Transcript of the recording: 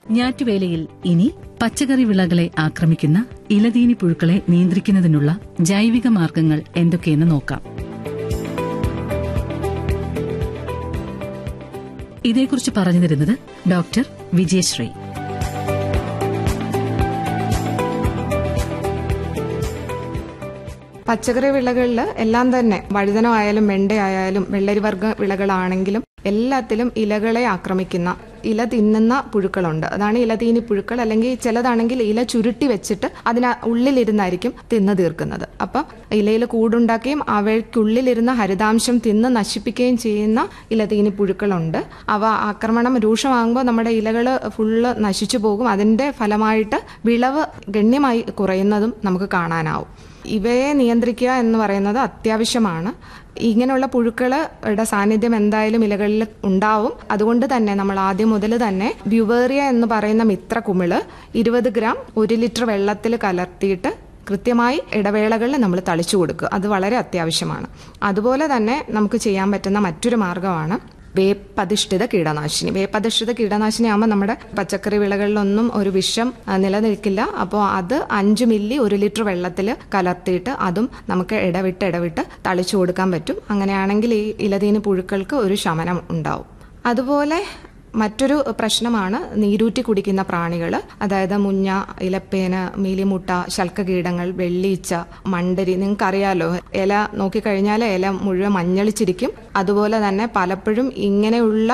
ഞാറ്റുവേലയിൽ ഇനി പച്ചക്കറി വിളകളെ ആക്രമിക്കുന്ന ഇലതീനി പുഴുക്കളെ നിയന്ത്രിക്കുന്നതിനുള്ള ജൈവിക മാർഗങ്ങൾ എന്തൊക്കെയെന്ന് നോക്കാം ഇതേക്കുറിച്ച് പറഞ്ഞു തരുന്നത് ഡോക്ടർ വിജയശ്രീ പച്ചക്കറി വിളകളിൽ എല്ലാം തന്നെ വഴുതന ആയാലും വെണ്ടയായാലും വെള്ളരിവർഗ വിളകളാണെങ്കിലും എല്ലാത്തിലും ഇലകളെ ആക്രമിക്കുന്ന ഇല തിന്നുന്ന പുഴുക്കളുണ്ട് അതാണ് ഇലതീനി പുഴുക്കൾ അല്ലെങ്കിൽ ചിലതാണെങ്കിൽ ഇല ചുരുട്ടി വെച്ചിട്ട് അതിന് ഉള്ളിലിരുന്നായിരിക്കും തിന്നു തീർക്കുന്നത് അപ്പം ഇലയിൽ കൂടുണ്ടാക്കുകയും അവയ്ക്കുള്ളിലിരുന്ന ഹരിതാംശം തിന്ന് നശിപ്പിക്കുകയും ചെയ്യുന്ന ഇലതീനി പുഴുക്കളുണ്ട് അവ ആക്രമണം രൂക്ഷമാകുമ്പോൾ നമ്മുടെ ഇലകൾ ഫുള്ള് നശിച്ചു പോകും അതിന്റെ ഫലമായിട്ട് വിളവ് ഗണ്യമായി കുറയുന്നതും നമുക്ക് കാണാനാവും ഇവയെ നിയന്ത്രിക്കുക എന്ന് പറയുന്നത് അത്യാവശ്യമാണ് ഇങ്ങനെയുള്ള പുഴുക്കളുടെ സാന്നിധ്യം എന്തായാലും ഇലകളിൽ ഉണ്ടാവും അതുകൊണ്ട് തന്നെ നമ്മൾ ആദ്യം മുതൽ തന്നെ ബ്യുവേറിയ എന്ന് പറയുന്ന മിത്ര കുമിള് ഇരുപത് ഗ്രാം ഒരു ലിറ്റർ വെള്ളത്തിൽ കലർത്തിയിട്ട് കൃത്യമായി ഇടവേളകളിൽ നമ്മൾ തളിച്ചു കൊടുക്കുക അത് വളരെ അത്യാവശ്യമാണ് അതുപോലെ തന്നെ നമുക്ക് ചെയ്യാൻ പറ്റുന്ന മറ്റൊരു മാർഗമാണ് വേപ്പധിഷ്ഠിത കീടനാശിനി വേപ്പധിഷ്ഠിത കീടനാശിനി ആകുമ്പോൾ നമ്മുടെ പച്ചക്കറി വിളകളിലൊന്നും ഒരു വിഷം ആ, നിലനിൽക്കില്ല അപ്പോൾ അത് അഞ്ച് മില്ലി ഒരു ലിറ്റർ വെള്ളത്തിൽ കലർത്തിയിട്ട് അതും നമുക്ക് ഇടവിട്ട് ഇടവിട്ട് തളിച്ചു കൊടുക്കാൻ പറ്റും അങ്ങനെയാണെങ്കിൽ ഈ ഇലതീനി പുഴുക്കൾക്ക് ഒരു ശമനം ഉണ്ടാവും അതുപോലെ മറ്റൊരു പ്രശ്നമാണ് നീരൂറ്റി കുടിക്കുന്ന പ്രാണികൾ അതായത് മുഞ്ഞ ഇലപ്പേന് മീലിമുട്ട ശൽക്കകീടങ്ങൾ വെള്ളീച്ച മണ്ടരി നിങ്ങൾക്കറിയാലോ ഇല നോക്കിക്കഴിഞ്ഞാൽ ഇല മുഴുവൻ മഞ്ഞളിച്ചിരിക്കും അതുപോലെ തന്നെ പലപ്പോഴും ഇങ്ങനെയുള്ള